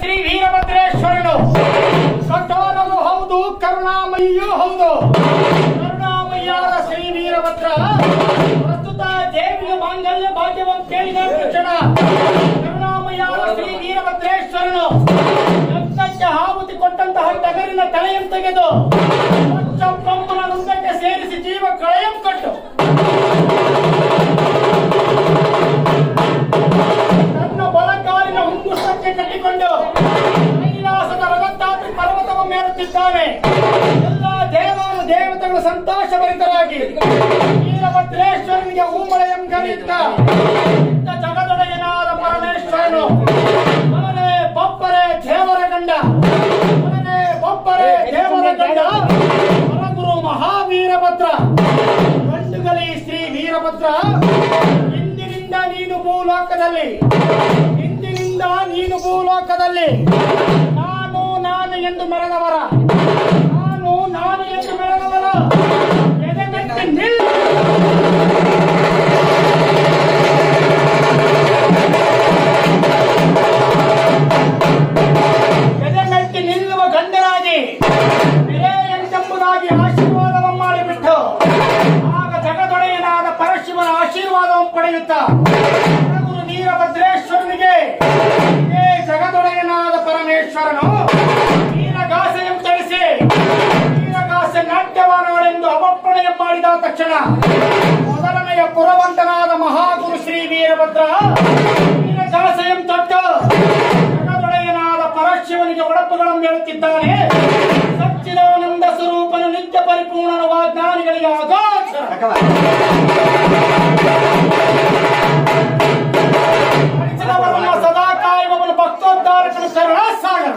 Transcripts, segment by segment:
ಶ್ರೀ ವೀರಭದ್ರೇಶ್ವರನು ಸಂತಾನವೂ ಹೌದು ಕರುಣಾಮಯಿಯೂ ಹೌದು ಕರುಣಾಮಯ್ಯಾದ ಶ್ರೀ ವೀರಭದ್ರ ಪ್ರಸ್ತುತ ದೇವಿಯ ಮಾಂಗಲ್ಯ ಭಾಗ್ಯವನ್ನು ಕೇಳಿದ ತಕ್ಷಣ ಕರುಣಾಮಯ್ಯಾದ ಶ್ರೀ ವೀರಭದ್ರೇಶ್ವರನು ಯಜ್ಞಕ್ಕೆ ಆಹುತಿ ಕೊಟ್ಟಂತಹ ಟಗರಿನ ತಲೆಯನ್ನು ತೆಗೆದು ಪಂಚಪ್ಪಮ್ಮನ ರುಂಡಕ್ಕೆ ಸೇರಿಸಿ ಜೀವ ಕಳೆಯಂ ಕೊಟ್ಟು ತನ್ನ ಬಲಕಾಲಿನ ಹುಂಗುಷ್ಟಕ್ಕೆ ಕಟ್ಟಿಕೊಂಡು ಕೈಲಾಸದ ರಗತ್ತಾದ್ರಿ ಪರ್ವತವ ಮೇರುತ್ತಿದ್ದಾನೆ ಎಲ್ಲ ದೇವಾನು ದೇವತೆಗಳು ಸಂತೋಷಭರಿತರಾಗಿ ವೀರಭದ್ರೇಶ್ವರನಿಗೆ ಹೂಮಳೆಯಂ ಕರೆಯುತ್ತ ಇತ್ತ ಜಗದೊಡೆಯನಾದ ಪರಮೇಶ್ವರನು ಮಗನೇ ಬೊಬ್ಬರೆ ದೇವರ ಗಂಡ ಮಗನೇ ಬೊಬ್ಬರೆ ದೇವರ ಗಂಡ ಪರಗುರು ಮಹಾವೀರಭದ್ರ ಗಂಡುಗಲಿ ಶ್ರೀ ವೀರಭದ್ರ ಇಂದಿನಿಂದ ನೀನು ಭೂಲೋಕದಲ್ಲಿ ಇಂದಿನಿಂದ ನೀನು ಭೂಲೋಕದಲ್ಲಿ ನಾನು ನಾನು ಎಂದು ಮೆರೆದವರ ನಾನು ನಾನು ಎಂದು ಮೆರೆದವರ ಎದೆಮೆಟ್ಟಿ ನಿಲ್ ಎದೆಮೆಟ್ಟಿ ನಿಲ್ಲುವ ಗಂಡರಾಗಿ ಎಂಬುದಾಗಿ ಆಶೀರ್ವಾದವ ಮಾಡಿಬಿಟ್ಟು ಆಗ ಜಗದೊಡೆಯನಾದ ಪರಶಿವನ ಆಶೀರ್ವಾದವನ್ನು ಪಡೆಯುತ್ತ ಗುರು ವೀರಭದ್ರೇಶ್ವರನಿಗೆ ಇದೇ ಜಗದೊಡೆಯನಾದ ಪರಮೇಶ್ವರನು ವೀರಗಾಸೆಯನ್ನು ತರಿಸಿ ವೀರಗಾಸೆ ನಾಟ್ಯವಾನವಳೆಂದು ಅವಪ್ಪಣೆ ಮಾಡಿದ ತಕ್ಷಣ ಮೊದಲನೆಯ ಪುರವಂತನಾದ ಮಹಾಗುರು ಶ್ರೀ ವೀರಭದ್ರ ವೀರಗಾಸೆಯನ್ನು ತೊಟ್ಟು ಜಗದೊಡೆಯನಾದ ಪರಶಿವನಿಗೆ ಒಡಪುಗಳನ್ನು ಹೇಳುತ್ತಿದ್ದಾನೆ ಸಚ್ಚಿದಾನಂದ ಸ್ವರೂಪನು ನಿತ್ಯ ಪರಿಪೂರ್ಣನ ವಾಗ್ದಾನಿಗಳಿಗೆ ಅಗಾಧ ಪರಿಚಯವನ್ನು ಸದಾ ಕಾಯುವವನು ಭಕ್ತೋದ್ಧಾರಕನು ಕರುಣ ಸಾಗರ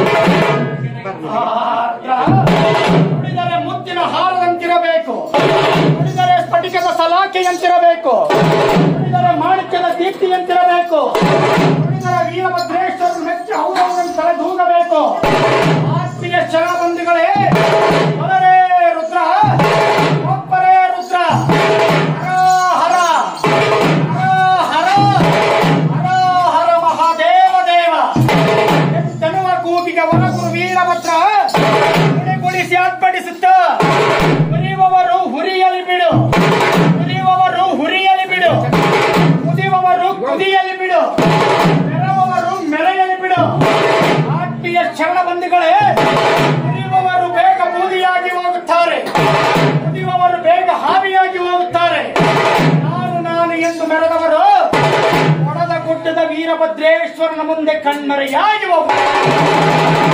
ನುಡಿದರೆ ಮುತ್ತಿನ ಹಾರದಂತಿರಬೇಕು ನುಡಿದರೆ ಸ್ಫಟಿಕದ ಸಲಾಕೆಯಂತಿರಬೇಕು ನುಡಿದರೆ ಮಾಣಿಕ್ಯದ ದೀಪ್ತಿಯಂತಿರಬೇಕು ನುಡಿದರೆ ವೀರಭದ್ರೇಶ್ವರ ಮೆಚ್ಚಿ ಹೌದವನ್ನು ತಲೆದೂಗಬೇಕು ಆತ್ಮೀಯ ಶರಣಬಂಧುಗಳೇ ಹೊರರೇ ರುದ್ರ ಒಬ್ಬರೇ ರುದ್ರ ಹರ ಹರ ಹರ ಹರ ಮಹಾದೇವ ದೇವ ಎತ್ತನುವ ಕೂಗಿಗೆ ಒಳಗುರು ವೀರಭದ್ರ ಗುಡಿಗುಡಿಸಿ ಅರ್ಪಡಿಸುತ್ತ ಉರಿಯುವವರು ಹುರಿಯಲಿ ಬಿಡು ಉರಿಯುವವರು ಹುರಿಯಲಿ ಬಿಡು ಕುದಿಯುವವರು ಕುದಿಯಲಿ ಬಿಡು ಮೆರವವರು ಮೆರೆಯಲಿ ಬಿಡು ಆತ್ಮೀಯ ಶರಣ ಬಂಧುಗಳೇ ಉರಿಯುವವರು ಬೇಗ ಬೂದಿಯಾಗಿ ಹೋಗುತ್ತಾರೆ ಕುದಿಯುವವರು ಬೇಗ ಹಾವಿಯಾಗಿ ಹೋಗುತ್ತಾರೆ ನಾನು ನಾನು ಎಂದು ಮೆರೆದವರು ಒಡದ ಗುಡ್ಡದ ವೀರಭದ್ರೇಶ್ವರನ ಮುಂದೆ ಕಣ್ಮರೆಯಾಗಿ ಹೋಗುತ್ತಾರೆ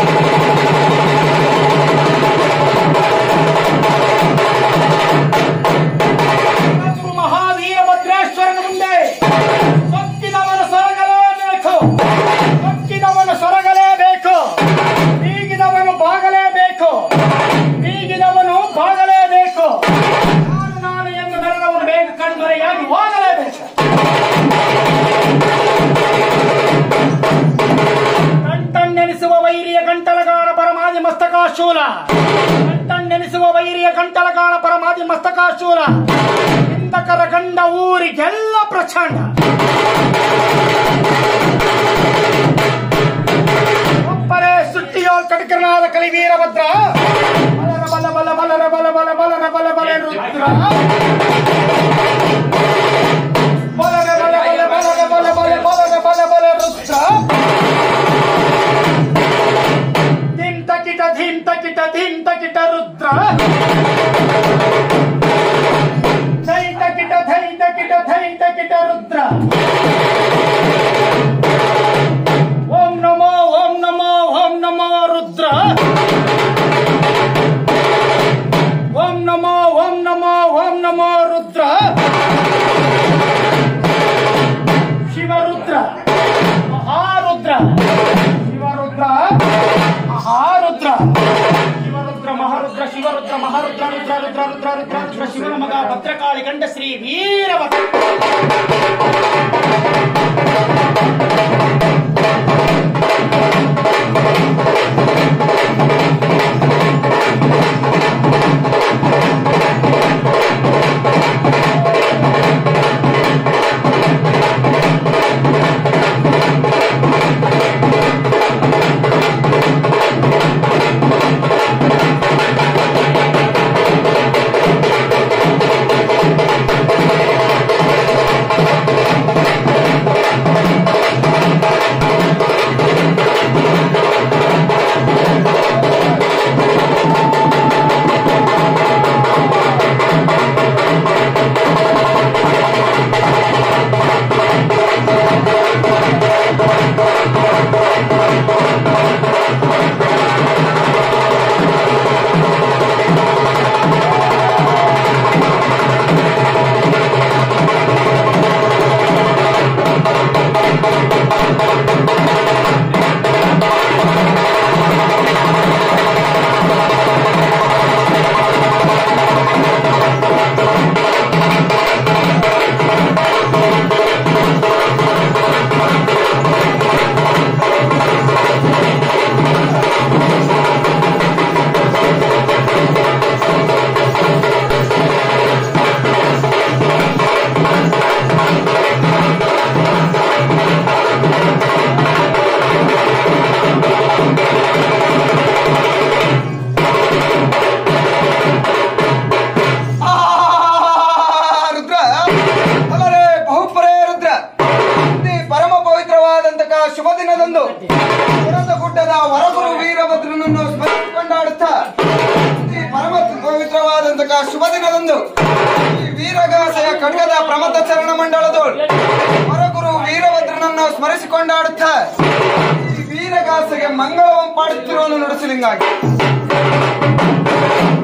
ಗುರು ಮಹಾವೀರಭದ್ರೇಶ್ವರನ ಮುಂದೆ ಸೊಕ್ಕಿದವನು ಸೊರಗಲೇಬೇಕು ಸೊಕ್ಕಿದವನು ಸೊರಗಲೇಬೇಕು ಬೀಗಿದವನು ಬಾಗಲೇಬೇಕು ಬೀಗಿದವನು ಬಾಗಲೇಬೇಕು ನಾನು ನಾನು ಎಂದು ಮೆರೆದವನು ಬೇಗ ಕಣ್ಮರೆಯಾಗಿ ಹೋಗಲೇಬೇಕು ಕಂಟಣ್ಣೆನಿಸುವ ವೈರಿಯ ಗಂಟಲಗಾಣ ಪರಮಾದಿ ಮಸ್ತಕಾಶೂಲ ಕಂಟಣ್ಣೆನಿಸುವ ವೈರಿಯ ಗಂಟಲಗಾಣ ಪರಮಾದಿ ಮಸ್ತಕಾಶೂಲ ಹಿಂದಕರ ಗಂಡ ಊರಿಗೆಲ್ಲ ಪ್ರಚಂಡ ಒಬ್ಬರೇ ಸುಟ್ಟಿಯೋಲ್ ಕಟಕನಾದ ಕಲಿ ವೀರಭದ್ರ ಬಲರ ಬಲ ಬಲ ಬಲರ ಬಲ ಬಲ ಬಲರ ಬಲ ಬಲ ರುದ್ರ ಬಲರ ಬಲ ಬಲ ಬಲರ ಬಲ ಬಲ ಬಲರ ಬಲ ಬಲ ರುದ್ರ ಧಿಂ ತಕಿಟ ಧಿಂ ತಕಿಟ ಧಿಂ ತಕಿಟ ರುದ್ರ ಧೈ ತಕಿಟ ಧೈ ತಕಿಟ ಧೈ ತಕಿಟ ರುದ್ರ ಓಂ ನಮೋ ಓಂ ನಮೋ ಓಂ ನಮೋ ರುದ್ರ ಓಂ ನಮೋ ಓಂ ನಮೋ ಓಂ ನಮೋ ರುದ್ರ ಶಿವರುದ್ರ ಮಹಾರುದ್ರ ಶಿವರುದ್ರ ಮಹಾರುದ್ರ ಶಿವರುದ್ರ ಮಹಾರುದ್ರ ಶಿವರುದ್ರ ಮಹಾರುದ್ರ ರುದ್ರ ರುದ್ರ ರುದ್ರ ರುದ್ರ ರುದ್ರ ಶಿವನ ಮಗ ಭದ್ರಕಾಳಿ ಗಂಡ ಶ್ರೀ ವೀರಭದ್ರ ಶುಭ ದಿನದಂದು ಪುರದ ಗುಡ್ಡದ ವರಗುರು ವೀರಭದ್ರನನ್ನು ಸ್ಮರಿಸಿಕೊಂಡಾಡುತ್ತಾ ಈ ಪರಮ ಪವಿತ್ರವಾದಂತಹ ಶುಭ ದಿನದಂದು ಈ ವೀರಗಾಸೆಯ ಖಡ್ಗದ ಪ್ರಮಥ ಚರಣ ಮಂಡಳದೋಳು ವರಗುರು ವೀರಭದ್ರನನ್ನು ಸ್ಮರಿಸಿಕೊಂಡಾಡುತ್ತಾ ಈ ವೀರಗಾಸೆಗೆ ಮಂಗಳವಂ ಪಾಡುತ್ತಿರುವನು ನುಡಿಸಲಿಂಗಾಗಿ